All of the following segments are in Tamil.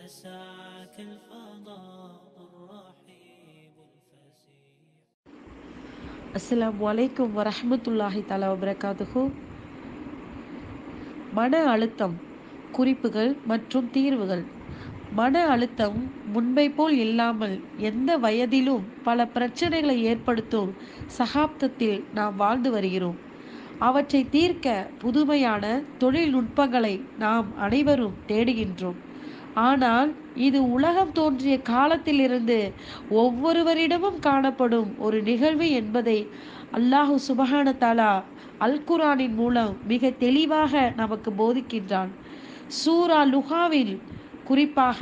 يسعك الفضاء الرحيب الفسيح அஸ்ஸலாமு அலைக்கும் வரஹ்மத்துல்லாஹி தலா வபரகாத்துஹு மன அழுத்தம் குறிப்புகள் மற்றும் தீர்வுகள் மன அழுத்தம் முன்பை போல் இல்லாமல் எந்த வயதிலும் பல பிரச்சனைகளை ஏற்படுத்தும் சகாப்தத்தில் நாம் வாழ்ந்து வருகிறோம் அவற்றை தீர்க்க புதுமையான தொழில்நுட்பங்களை நாம் அனைவரும் தேடுகின்றோம் ஆனால் இது உலகம் தோன்றிய காலத்திலிருந்து ஒவ்வொருவரிடமும் காணப்படும் ஒரு நிகழ்வு என்பதை அல்லாஹு சுபஹான தாலா அல் குரானின் மூலம் மிக தெளிவாக நமக்கு போதிக்கின்றான் சூரா லுஹாவில் குறிப்பாக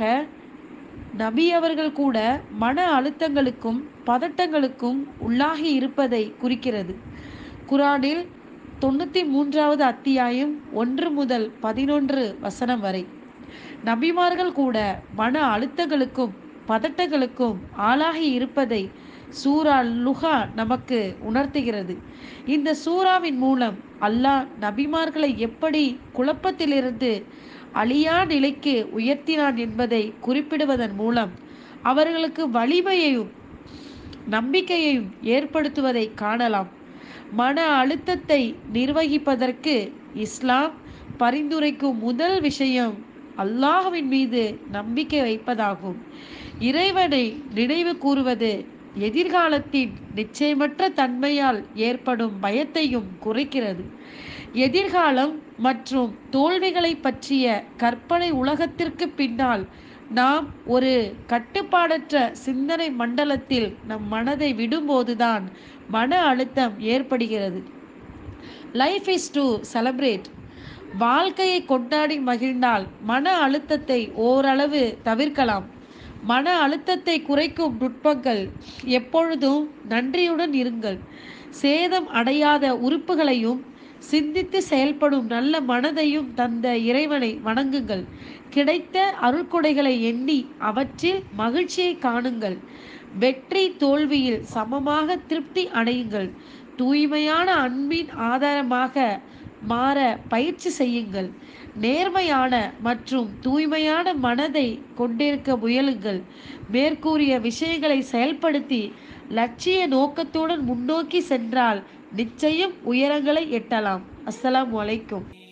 நபி அவர்கள் கூட மன அழுத்தங்களுக்கும் பதட்டங்களுக்கும் உள்ளாகி இருப்பதை குறிக்கிறது குரானில் தொண்ணூற்றி மூன்றாவது அத்தியாயம் ஒன்று முதல் பதினொன்று வசனம் வரை நபிமார்கள் கூட மன அழுத்தங்களுக்கும் பதட்டங்களுக்கும் ஆளாகி இருப்பதை சூரா லுஹா நமக்கு உணர்த்துகிறது இந்த சூறாவின் மூலம் அல்லாஹ் நபிமார்களை எப்படி குழப்பத்திலிருந்து அழியா நிலைக்கு உயர்த்தினான் என்பதை குறிப்பிடுவதன் மூலம் அவர்களுக்கு வலிமையையும் நம்பிக்கையையும் ஏற்படுத்துவதை காணலாம் மன அழுத்தத்தை நிர்வகிப்பதற்கு இஸ்லாம் பரிந்துரைக்கும் முதல் விஷயம் அல்லாஹ்வின் மீது நம்பிக்கை வைப்பதாகும் இறைவனை நினைவு கூறுவது எதிர்காலத்தின் நிச்சயமற்ற தன்மையால் ஏற்படும் பயத்தையும் குறைக்கிறது எதிர்காலம் மற்றும் தோல்விகளை பற்றிய கற்பனை உலகத்திற்கு பின்னால் நாம் ஒரு கட்டுப்பாடற்ற சிந்தனை மண்டலத்தில் நம் மனதை விடும்போதுதான் மன அழுத்தம் ஏற்படுகிறது லைஃப் இஸ் டு செலப்ரேட் வாழ்க்கையை கொண்டாடி மகிழ்ந்தால் மன அழுத்தத்தை ஓரளவு தவிர்க்கலாம் மன அழுத்தத்தை குறைக்கும் நுட்பங்கள் எப்பொழுதும் நன்றியுடன் இருங்கள் சேதம் அடையாத உறுப்புகளையும் சிந்தித்து செயல்படும் நல்ல மனதையும் தந்த இறைவனை வணங்குங்கள் கிடைத்த அருள்கொடைகளை எண்ணி அவற்றில் மகிழ்ச்சியை காணுங்கள் வெற்றி தோல்வியில் சமமாக திருப்தி அடையுங்கள் தூய்மையான அன்பின் ஆதாரமாக மாற பயிற்சி செய்யுங்கள் நேர்மையான மற்றும் தூய்மையான மனதை கொண்டிருக்க முயலுங்கள் மேற்கூறிய விஷயங்களை செயல்படுத்தி லட்சிய நோக்கத்துடன் முன்னோக்கி சென்றால் நிச்சயம் உயரங்களை எட்டலாம் அஸ்ஸலாமு அலைக்கும்